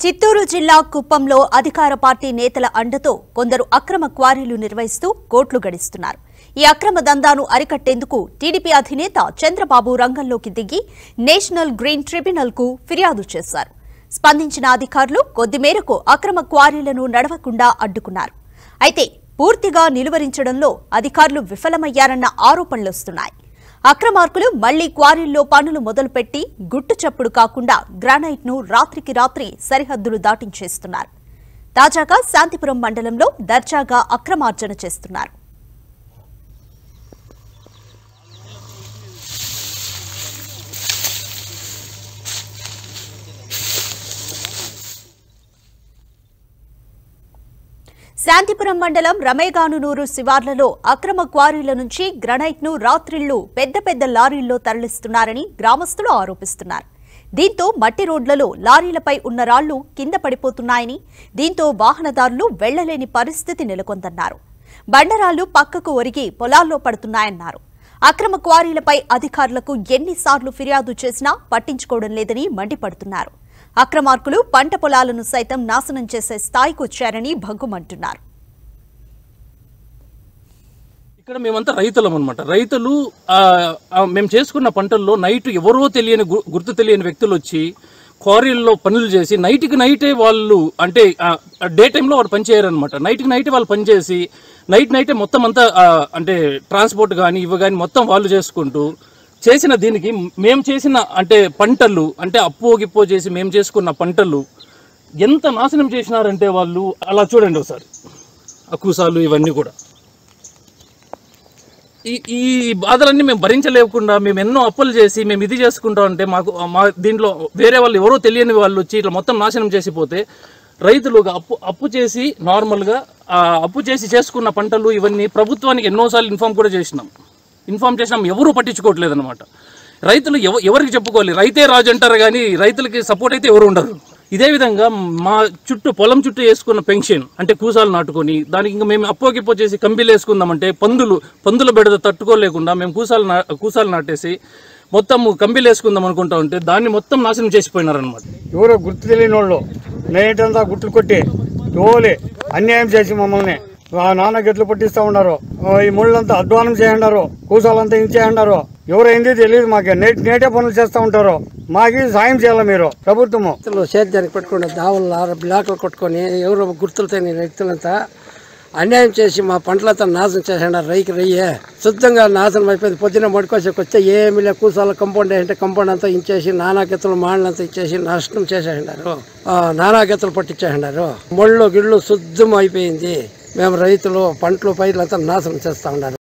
చిత్తూరు జిల్లా కుప్పంలో అధికార పార్టీ నేతల అండతో కొందరు అక్రమ క్వారీలు నిర్వహిస్తూ కోట్లు గడిస్తున్నారు ఈ అక్రమ దందాను అరికట్టేందుకు టీడీపీ అధినేత చంద్రబాబు రంగంలోకి దిగి నేషనల్ గ్రీన్ ట్రిబ్యునల్ కు ఫిర్యాదు చేశారు స్పందించిన అధికారులు కొద్ది మేరకు అక్రమ క్వారీలను నడవకుండా అడ్డుకున్నారు అయితే పూర్తిగా నిలువరించడంలో అధికారులు విఫలమయ్యారన్న ఆరోపణలొస్తున్నాయి అక్రమార్కులు మళ్లీ క్వారీల్లో పనులు మొదలుపెట్టి గుట్టు చప్పుడు కాకుండా గ్రానైట్ ను రాత్రికి రాత్రి సరిహద్దులు దాటించేస్తున్నారు తాజాగా శాంతిపురం మండలంలో దర్జాగా అక్రమార్జన చేస్తున్నారు శాంతిపురం మండలం రమేగానునూరు శివార్లలో అక్రమ క్వారీల నుంచి గ్రనైట్ ను రాత్రిళ్లు పెద్ద పెద్ద లారీల్లో తరలిస్తున్నారని గ్రామస్తులు ఆరోపిస్తున్నారు దీంతో మట్టి రోడ్లలో లారీలపై ఉన్న రాళ్లు కింద పడిపోతున్నాయని దీంతో వాహనదారులు వెళ్లలేని పరిస్థితి నెలకొందన్నారు బండరాళ్లు పక్కకు ఒరిగి పొలాల్లో పడుతున్నాయన్నారు అక్రమ క్వారీలపై అధికారులకు ఎన్నిసార్లు ఫిర్యాదు చేసినా పట్టించుకోవడం లేదని మండిపడుతున్నారు అక్రమార్కులు పంట పొలాలను సైతం నాశనం చేసే స్థాయికి వచ్చారని భగ్గుమంటున్నారు ఇక్కడ మేమంతా రైతులం అనమాట రైతులు ఆ, ఆ, మేము చేసుకున్న పంటల్లో నైట్ ఎవరో తెలియని గు- గుర్తు తెలియని వ్యక్తులు వచ్చి క్వారీల్లో పనులు చేసి నైట్కి నైటే వాళ్ళు అంటే డే టైంలో వాళ్ళు పనిచేయరు అనమాట నైట్కి నైటే వాళ్ళు పనిచేసి నైట్ నైటే మొత్తం అంతా ఆ, అంటే ట్రాన్స్పోర్ట్ కానీ ఇవి కానీ మొత్తం వాళ్ళు చేసుకుంటూ చేసిన దీనికి మేము చేసిన అంటే పంటలు అంటే అప్పు గిప్పో చేసి మేము చేసుకున్న పంటలు ఎంత నాశనం చేసినారంటే వాళ్ళు అలా చూడండి ఒకసారి అక్కుసాలు ఇవన్నీ కూడా ఈ ఈ బాధలన్నీ మేము భరించలేకుండా మేము ఎన్నో అప్పులు చేసి మేము ఇది చేసుకుంటాం అంటే మాకు మా దీంట్లో వేరే వాళ్ళు ఎవరో తెలియని వాళ్ళు వచ్చి ఇట్లా మొత్తం నాశనం చేసిపోతే రైతులు ఒక అప్పు అప్పు చేసి నార్మల్గా ఆ అప్పు చేసి చేసుకున్న పంటలు ఇవన్నీ ప్రభుత్వానికి ఎన్నోసార్లు ఇన్ఫామ్ కూడా చేసినాం ఇన్ఫామ్ చేసినాం ఎవరూ పట్టించుకోవట్లేదు అనమాట రైతులు ఎవ ఎవరికి చెప్పుకోవాలి రైతే రాజు అంటారు కానీ రైతులకి సపోర్ట్ అయితే ఎవరు ఉండరు ఇదే విధంగా మా చుట్టూ పొలం చుట్టూ వేసుకున్న పెన్షన్ అంటే కూసాలు నాటుకొని దానికి ఇంకా మేము అప్పోకిప్పో చేసి కంబీలు వేసుకుందామంటే పందులు పందుల బెడద తట్టుకోలేకుండా మేము కూసాలు నా కూసాలు నాటేసి మొత్తం కంబీలు వేసుకుందాం అనుకుంటా ఉంటే దాన్ని మొత్తం నాశనం చేసిపోయినారనమాట ఎవరో గుర్తు తెలియని వాళ్ళు నైట్ అంతా గుట్లు కొట్టి తోలి అన్యాయం చేసి మమ్మల్ని ఆ నాన్న గెట్లు పట్టిస్తా ఉన్నారు ఆ, ఈ ముళ్ళంతా అధ్వానం చేయండారు కూసాలంతా ఇంచేయండారు ఎవరైంది తెలియదు మాకు నేటి నేటే పనులు చేస్తూ ఉంటారు మాకి సాయం చేయాలి మీరు ప్రభుత్వము రైతులు సేద్యానికి పెట్టుకుని దావులు బ్లాక్లు కొట్టుకొని ఎవరు గుర్తులు తెలియని వ్యక్తులంతా అన్యాయం చేసి మా పంటలంతా నాశనం చేసాడు రైకి రయ్యే శుద్ధంగా నాశనం అయిపోయింది పొద్దున్న మడుకోసేకి వస్తే ఏమి లే కూసాల కంపౌండ్ అంటే కంపౌండ్ అంతా ఇచ్చేసి నానాగెత్తలు మాళ్ళంతా ఇచ్చేసి నష్టం చేసేసినారు నానాగెత్తలు పట్టించేసినారు ముళ్ళు గిళ్ళు శుద్ధం అయిపోయింది మేము రైతులు పంటలు పైర్లంతా నాశనం చేస్తా ఉన్నారు